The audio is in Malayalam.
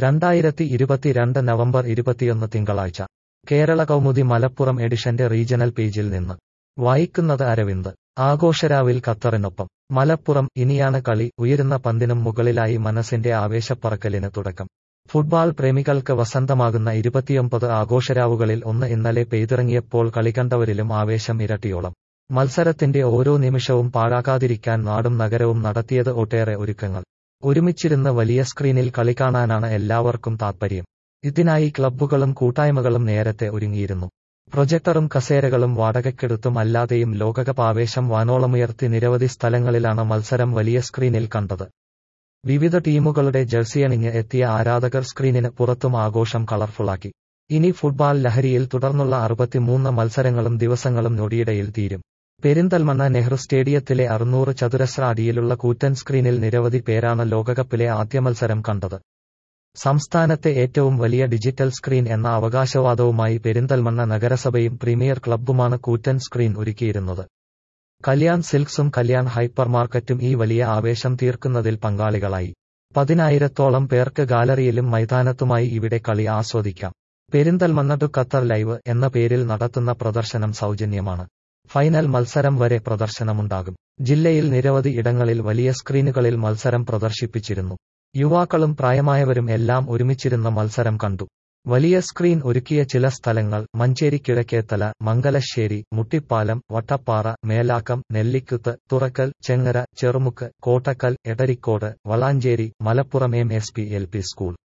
രണ്ടായിരത്തി ഇരുപത്തിരണ്ട് നവംബർ ഇരുപത്തിയൊന്ന് തിങ്കളാഴ്ച കേരള കൗമുദി മലപ്പുറം എഡിഷന്റെ റീജണൽ പേജിൽ നിന്ന് വായിക്കുന്നത് അരവിന്ദ് ആഘോഷരാവിൽ ഖത്തറിനൊപ്പം മലപ്പുറം ഇനിയാണ് കളി ഉയരുന്ന പന്തിനും മുകളിലായി മനസ്സിന്റെ ആവേശപ്പറക്കലിന് തുടക്കം ഫുട്ബോൾ പ്രേമികൾക്ക് വസന്തമാകുന്ന ഇരുപത്തിയൊമ്പത് ആഘോഷരാവുകളിൽ ഒന്ന് ഇന്നലെ പെയ്തിറങ്ങിയപ്പോൾ കളികണ്ടവരിലും ആവേശം ഇരട്ടിയോളം മത്സരത്തിന്റെ ഓരോ നിമിഷവും പാഴാക്കാതിരിക്കാൻ നാടും നഗരവും നടത്തിയത് ഒട്ടേറെ ഒരുക്കങ്ങൾ ഒരുമിച്ചിരുന്ന് വലിയ സ്ക്രീനിൽ കളി കാണാനാണ് എല്ലാവർക്കും താത്പര്യം ഇതിനായി ക്ലബ്ബുകളും കൂട്ടായ്മകളും നേരത്തെ ഒരുങ്ങിയിരുന്നു പ്രൊജക്ടറും കസേരകളും വാടകയ്ക്കെടുത്തും അല്ലാതെയും ലോകകപ്പ് ആവേശം വാനോളമുയർത്തി നിരവധി സ്ഥലങ്ങളിലാണ് മത്സരം വലിയ സ്ക്രീനിൽ കണ്ടത് വിവിധ ടീമുകളുടെ ജേഴ്സിയണിഞ്ഞ് എത്തിയ ആരാധകർ സ്ക്രീനിന് പുറത്തും ആഘോഷം കളർഫുള്ളാക്കി ഇനി ഫുട്ബോൾ ലഹരിയിൽ തുടർന്നുള്ള അറുപത്തിമൂന്ന് മത്സരങ്ങളും ദിവസങ്ങളും നൊടിയിടയിൽ തീരും പെരിന്തൽമണ്ണ നെഹ്റു സ്റ്റേഡിയത്തിലെ അറുന്നൂറ് ചതുരശ്ര അടിയിലുള്ള കൂറ്റൻ സ്ക്രീനിൽ നിരവധി പേരാണ് ലോകകപ്പിലെ ആദ്യ മത്സരം കണ്ടത് സംസ്ഥാനത്തെ ഏറ്റവും വലിയ ഡിജിറ്റൽ സ്ക്രീൻ എന്ന അവകാശവാദവുമായി പെരിന്തൽമണ്ണ നഗരസഭയും പ്രീമിയർ ക്ലബ്ബുമാണ് കൂറ്റൻ സ്ക്രീൻ ഒരുക്കിയിരുന്നത് കല്യാൺ സിൽക്സും കല്യാൺ ഹൈപ്പർ മാർക്കറ്റും ഈ വലിയ ആവേശം തീർക്കുന്നതിൽ പങ്കാളികളായി പതിനായിരത്തോളം പേർക്ക് ഗാലറിയിലും മൈതാനത്തുമായി ഇവിടെ കളി ആസ്വദിക്കാം പെരിന്തൽമണ്ണ ടു ഖത്തർ ലൈവ് എന്ന പേരിൽ നടത്തുന്ന പ്രദർശനം സൗജന്യമാണ് ഫൈനൽ മത്സരം വരെ പ്രദർശനമുണ്ടാകും ജില്ലയിൽ നിരവധി ഇടങ്ങളിൽ വലിയ സ്ക്രീനുകളിൽ മത്സരം പ്രദർശിപ്പിച്ചിരുന്നു യുവാക്കളും പ്രായമായവരും എല്ലാം ഒരുമിച്ചിരുന്ന മത്സരം കണ്ടു വലിയ സ്ക്രീൻ ഒരുക്കിയ ചില സ്ഥലങ്ങൾ Manjeri Kizhakkethala Mangalassery Muttippalam Vattappara Melakkam Nellikuth Thurakkal Chengara Cherumukku Kottakkal Edarikode Valanchery Malappuram M S P L P school